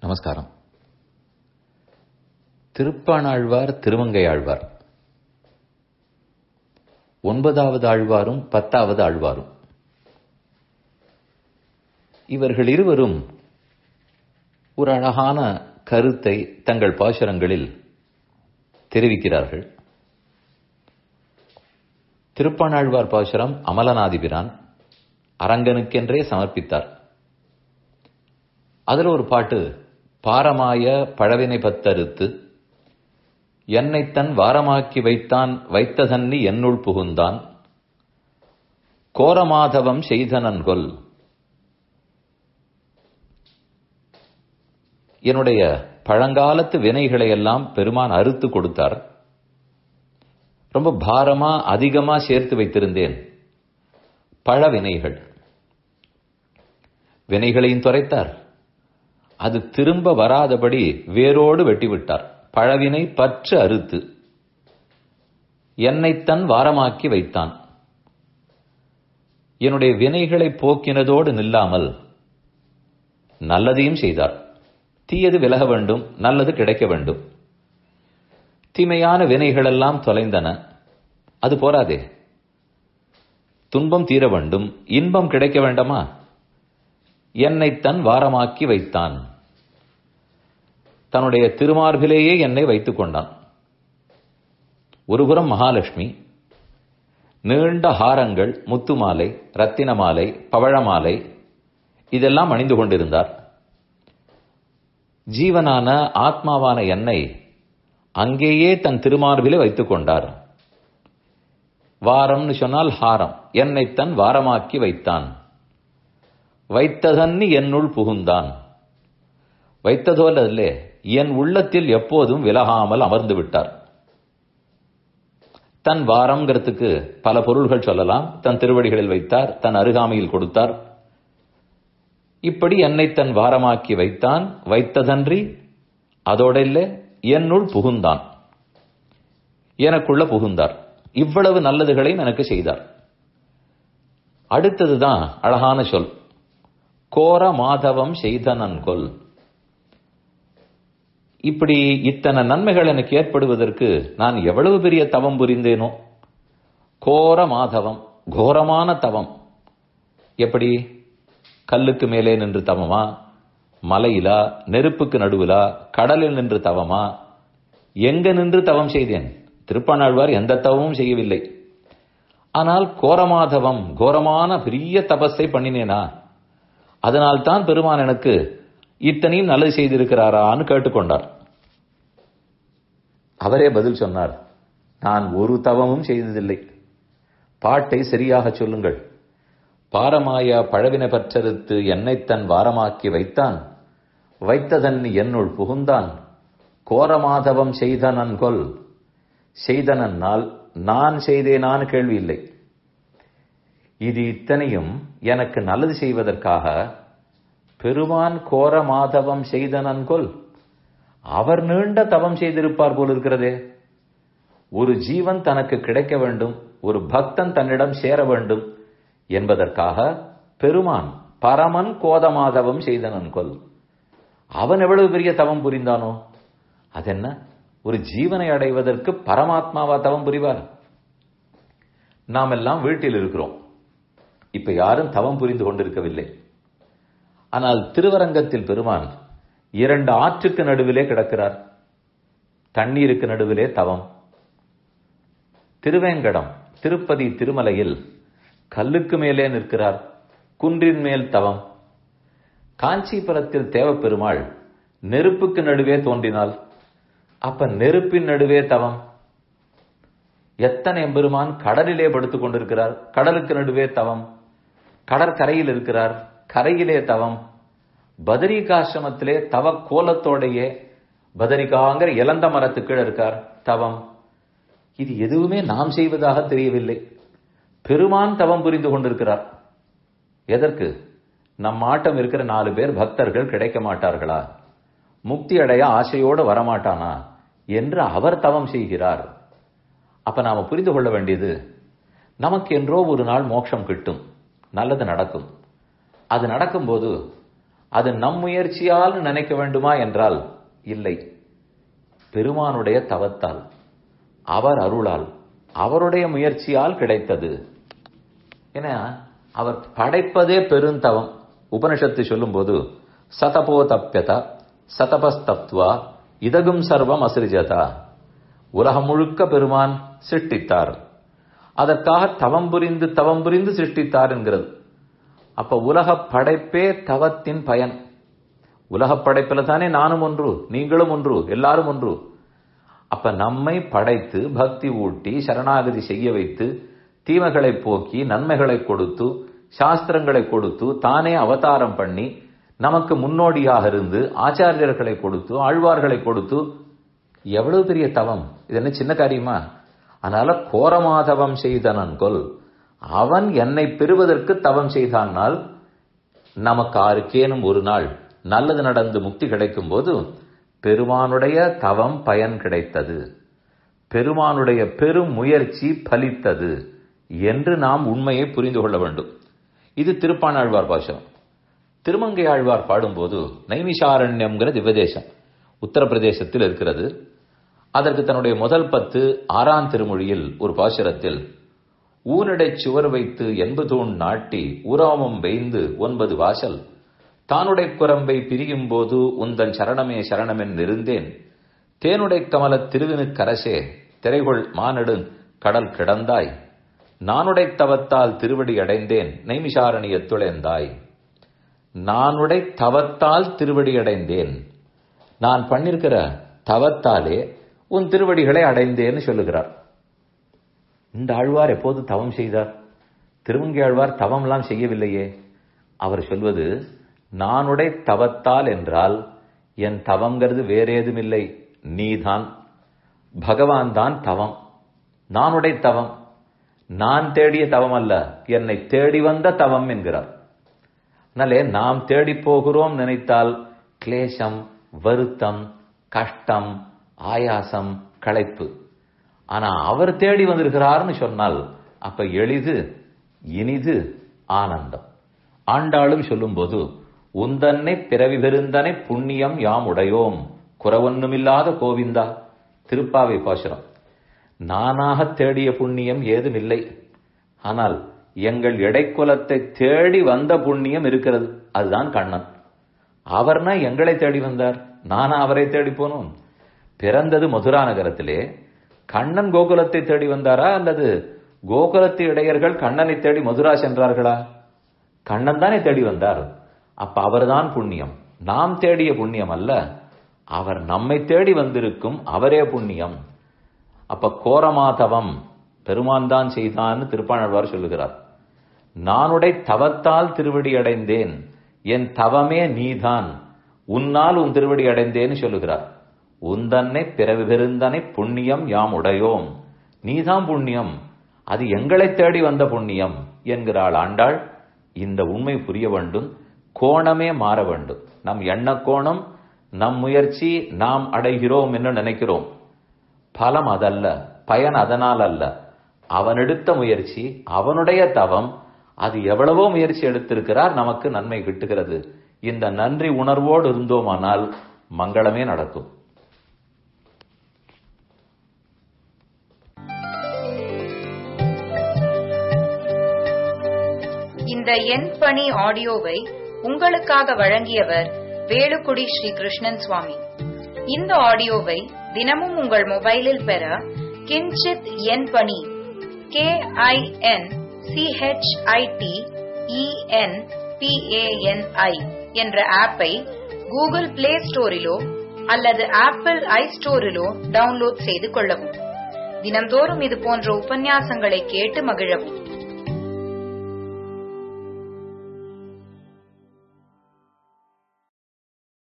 நமஸ்காரம் திருப்பாணாழ்வார் திருமங்கை ஆழ்வார் ஒன்பதாவது ஆழ்வாரும் பத்தாவது ஆழ்வாரும் இவர்கள் இருவரும் ஒரு அழகான கருத்தை தங்கள் பாசுரங்களில் தெரிவிக்கிறார்கள் திருப்பாணாழ்வார் பாசுரம் அமலநாதிபிரான் அரங்கனுக்கென்றே சமர்ப்பித்தார் அதுல ஒரு பாட்டு பாரமாய பழவினை பத்தறுத்து என்னைத்தன் வாரமாக்கி வைத்தான் வைத்ததன்னி என்னுள் புகுந்தான் கோரமாதவம் செய்தனன்கொல் என்னுடைய பழங்காலத்து வினைகளை எல்லாம் பெருமான் அறுத்து கொடுத்தார் ரொம்ப பாரமா அதிகமா சேர்த்து வைத்திருந்தேன் பழ வினைகள் வினைகளையும் துரைத்தார் அது திரும்ப வராதபடி வேரோடு வெட்டிவிட்டார் பழவினை பற்று அறுத்து என்னைத்தன் வாரமாக்கி வைத்தான் என்னுடைய வினைகளை போக்கினதோடு நில்லாமல் நல்லதையும் செய்தார் தீயது விலக வேண்டும் நல்லது கிடைக்க வேண்டும் தீமையான வினைகளெல்லாம் தொலைந்தன அது போராதே துன்பம் தீர வேண்டும் இன்பம் கிடைக்க வேண்டாமா என்னை தன் வாரமாக்கி வைத்தான் தன்னுடைய திருமார்பிலேயே என்னை வைத்துக் கொண்டான் ஒருபுறம் மகாலட்சுமி நீண்ட ஹாரங்கள் முத்து மாலை ரத்தின மாலை பவழமாலை இதெல்லாம் அணிந்து கொண்டிருந்தார் ஜீவனான ஆத்மாவான என்னை அங்கேயே தன் திருமார்பிலே வைத்துக் கொண்டார் வாரம்னு சொன்னால் ஹாரம் என்னை தன் வாரமாக்கி வைத்தான் வைத்ததன்னி என்னுள் புகுந்தான் வைத்ததோல்லே என் உள்ளத்தில் எப்போதும் விலகாமல் அமர்ந்து விட்டார் தன் வாரம்ங்கிறதுக்கு பல பொருள்கள் சொல்லலாம் தன் திருவடிகளில் வைத்தார் தன் அருகாமையில் கொடுத்தார் இப்படி என்னை தன் வாரமாக்கி வைத்தான் வைத்ததன்றி அதோட இல்ல என்னுள் புகுந்தான் எனக்குள்ள புகுந்தார் இவ்வளவு நல்லதுகளையும் எனக்கு செய்தார் அடுத்ததுதான் அழகான சொல் கோர மாதவம் செய்தனன் கொல் இப்படி இத்தனை நன்மைகள் எனக்கு ஏற்படுவதற்கு நான் எவ்வளவு பெரிய தவம் புரிந்தேனோ கோர மாதவம் கோரமான தவம் எப்படி கல்லுக்கு மேலே நின்று தவமா மலையிலா நெருப்புக்கு நடுவிலா கடலில் நின்று தவமா எங்க நின்று தவம் செய்தேன் திருப்பாணாழ்வார் எந்த தவமும் செய்யவில்லை ஆனால் கோரமாதவம் கோரமான பெரிய தபஸை பண்ணினேனா அதனால் தான் பெருமான் எனக்கு இத்தனையும் நல்லது செய்திருக்கிறாரான்னு கேட்டுக்கொண்டார் அவரே பதில் சொன்னார் நான் ஒரு தவமும் செய்ததில்லை பாட்டை சரியாக சொல்லுங்கள் பாரமாய பழவின பற்றறுத்து என்னை தன் வாரமாக்கி வைத்தான் வைத்ததன் என்னுள் புகுந்தான் கோரமாதவம் செய்தனன் கொல் செய்தனால் நான் செய்தேனான்னு கேள்வி இல்லை இது இத்தனையும் எனக்கு நல்லது செய்வதற்காக பெருமான் கோர மாதவம் செய்தனன் கொல் அவர் நீண்ட தவம் செய்திருப்பார் போல் இருக்கிறதே ஒரு ஜீவன் தனக்கு கிடைக்க வேண்டும் ஒரு பக்தன் தன்னிடம் சேர வேண்டும் என்பதற்காக பெருமான் பரமன் கோதமாதவம் செய்தனன் கொல் அவன் எவ்வளவு பெரிய தவம் புரிந்தானோ அதென்ன ஒரு ஜீவனை அடைவதற்கு பரமாத்மாவா தவம் புரிவார் நாம் எல்லாம் வீட்டில் இருக்கிறோம் இப்ப யாரும் தவம் புரிந்து கொண்டிருக்கவில்லை ஆனால் திருவரங்கத்தில் பெருமான் இரண்டு ஆற்றுக்கு நடுவிலே கிடக்கிறார் தண்ணீருக்கு நடுவிலே தவம் திருவேங்கடம் திருப்பதி திருமலையில் கல்லுக்கு மேலே நிற்கிறார் குன்றின் மேல் தவம் காஞ்சிபுரத்தில் தேவப்பெருமாள் நெருப்புக்கு நடுவே தோன்றினாள் அப்ப நெருப்பின் நடுவே தவம் எத்தனை எம்பெருமான் கடலிலே படுத்துக் கொண்டிருக்கிறார் கடலுக்கு நடுவே தவம் கடற்கரையில் இருக்கிறார் கரையிலே தவம் பதரிகாசிரமத்திலே தவ கோலத்தோடையே பதரிகாங்கிற இளந்த மரத்துக்கு இருக்கார் தவம் இது எதுவுமே நாம் செய்வதாக தெரியவில்லை பெருமான் தவம் புரிந்து கொண்டிருக்கிறார் எதற்கு நம் ஆட்டம் இருக்கிற நாலு பேர் பக்தர்கள் கிடைக்க மாட்டார்களா முக்தி அடைய ஆசையோடு வரமாட்டானா என்று அவர் தவம் செய்கிறார் அப்ப நாம புரிந்து கொள்ள வேண்டியது நமக்கு என்றோ ஒரு நாள் மோட்சம் கிட்டும் நல்லது நடக்கும் அது நடக்கும்போது அது நம் முயற்சியால் நினைக்க வேண்டுமா என்றால் இல்லை பெருமானுடைய தவத்தால் அவர் அருளால் அவருடைய முயற்சியால் கிடைத்தது ஏன்னா அவர் படைப்பதே பெருந்தவம் உபனிஷத்து சொல்லும்போது சதபோ தப்பியத சதபஸ்தப்துவா இதகும் சர்வம் அசிரிஜதா உலகம் முழுக்க பெருமான் சிருஷ்டித்தார் அதற்காக தவம் புரிந்து தவம் புரிந்து சிருஷ்டித்தார் என்கிறது அப்ப உலக படைப்பே தவத்தின் பயன் உலக படைப்பில தானே நானும் ஒன்று நீங்களும் ஒன்று எல்லாரும் ஒன்று அப்ப நம்மை படைத்து பக்தி ஊட்டி சரணாகதி செய்ய வைத்து தீமைகளை போக்கி நன்மைகளை கொடுத்து சாஸ்திரங்களை கொடுத்து தானே அவதாரம் பண்ணி நமக்கு முன்னோடியாக இருந்து ஆச்சாரியர்களை கொடுத்து ஆழ்வார்களை கொடுத்து எவ்வளவு பெரிய தவம் இது என்ன சின்ன காரியமா அதனால கோரமாதவம் செய்தனன் கொல் அவன் என்னை பெறுவதற்கு தவம் செய்தானால் நமக்கு ஆருக்கேனும் ஒரு நாள் நல்லது நடந்து முக்தி கிடைக்கும் போது பெருமானுடைய தவம் பயன் கிடைத்தது பெருமானுடைய பெரும் முயற்சி பலித்தது என்று நாம் உண்மையை புரிந்து கொள்ள வேண்டும் இது திருப்பானாழ்வார் பாஷம் திருமங்கை ஆழ்வார் பாடும்போது நைமிஷாரண்யம்ங்கிற திவ்யதேசம் உத்தரப்பிரதேசத்தில் இருக்கிறது அதற்கு தன்னுடைய முதல் பத்து ஆறாம் திருமொழியில் ஒரு பாசுரத்தில் ஊனடை சுவர் வைத்து என்பதூண் நாட்டி உராமம் வைந்து ஒன்பது வாசல் தானுடை குரம்பை பிரியும் போது உந்தன் சரணமே சரணமென் இருந்தேன் தேனுடை கமல திருவினுக்கரசே திரைகொள் மானடு கடல் கிடந்தாய் நானுடை தவத்தால் திருவடி அடைந்தேன் நைமிஷாரணிய துளைந்தாய் நானுடை தவத்தால் திருவடி அடைந்தேன் நான் பண்ணிருக்கிற தவத்தாலே உன் திருவடிகளை அடைந்தேன்னு சொல்லுகிறார் இந்த ஆழ்வார் எப்போது தவம் செய்தார் திருமங்கை ஆழ்வார் தவம்லாம் செய்யவில்லையே அவர் சொல்வது நானுடை தவத்தால் என்றால் என் தவங்கிறது வேற ஏதுமில்லை நீதான் பகவான் தான் தவம் நானுடை தவம் நான் தேடிய தவம் அல்ல என்னை தேடி வந்த தவம் என்கிறார் அதனாலே நாம் தேடி போகிறோம் நினைத்தால் கிளேசம் வருத்தம் கஷ்டம் ஆயாசம் களைப்பு ஆனா அவர் தேடி வந்திருக்கிறார்னு சொன்னால் அப்ப எளிது இனிது ஆனந்தம் ஆண்டாளும் சொல்லும்போது உந்தன்னை பிறவி பெருந்தனை புண்ணியம் யாம் உடையோம் குறவொன்னுமில்லாத கோவிந்தா திருப்பாவை பாசுரம் நானாக தேடிய புண்ணியம் ஏதுமில்லை ஆனால் எங்கள் இடைக்குலத்தை தேடி வந்த புண்ணியம் இருக்கிறது அதுதான் கண்ணன் அவர்னா எங்களை தேடி வந்தார் நானா அவரை தேடி போனோம் பிறந்தது மதுரா நகரத்திலே கண்ணன் கோகுலத்தை தேடி வந்தாரா அல்லது கோகுலத்து இடையர்கள் கண்ணனை தேடி மதுரா சென்றார்களா கண்ணன் தானே தேடி வந்தார் அப்ப அவர்தான் புண்ணியம் நாம் தேடிய புண்ணியம் அல்ல அவர் நம்மை தேடி வந்திருக்கும் அவரே புண்ணியம் அப்ப கோரமாதவம் பெருமான் தான் செய்தான்னு திருப்பாணழ்வார் சொல்லுகிறார் நானுடை தவத்தால் திருவடி அடைந்தேன் என் தவமே நீதான் உன்னால் உன் திருவடி அடைந்தேன்னு சொல்லுகிறார் உந்தன்னை பிறவி பெருந்தனை புண்ணியம் யாம் உடையோம் நீதான் புண்ணியம் அது எங்களை தேடி வந்த புண்ணியம் என்கிறாள் ஆண்டாள் இந்த உண்மை புரிய வேண்டும் கோணமே மாற வேண்டும் நம் எண்ண கோணம் நம் முயற்சி நாம் அடைகிறோம் என்று நினைக்கிறோம் பலம் அதல்ல பயன் அதனால் அல்ல அவன் எடுத்த முயற்சி அவனுடைய தவம் அது எவ்வளவோ முயற்சி எடுத்திருக்கிறார் நமக்கு நன்மை கிட்டுகிறது இந்த நன்றி உணர்வோடு இருந்தோமானால் மங்களமே நடக்கும் இந்த என் பணி ஆடியோவை உங்களுக்காக வழங்கியவர் வேலுக்குடி ஸ்ரீ கிருஷ்ணன் சுவாமி இந்த ஆடியோவை தினமும் உங்கள் மொபைலில் பெற கிஞ்சித் என் பணி கே ஐ என் சிஹெச்ஐடி இஎன் பிஏஎன்ஐ என்ற ஆப்பை கூகுள் பிளே ஸ்டோரிலோ அல்லது ஆப்பிள் ஐ ஸ்டோரிலோ டவுன்லோட் செய்து கொள்ளவும் தினம்தோறும் இது போன்ற உபன்யாசங்களை கேட்டு மகிழவும்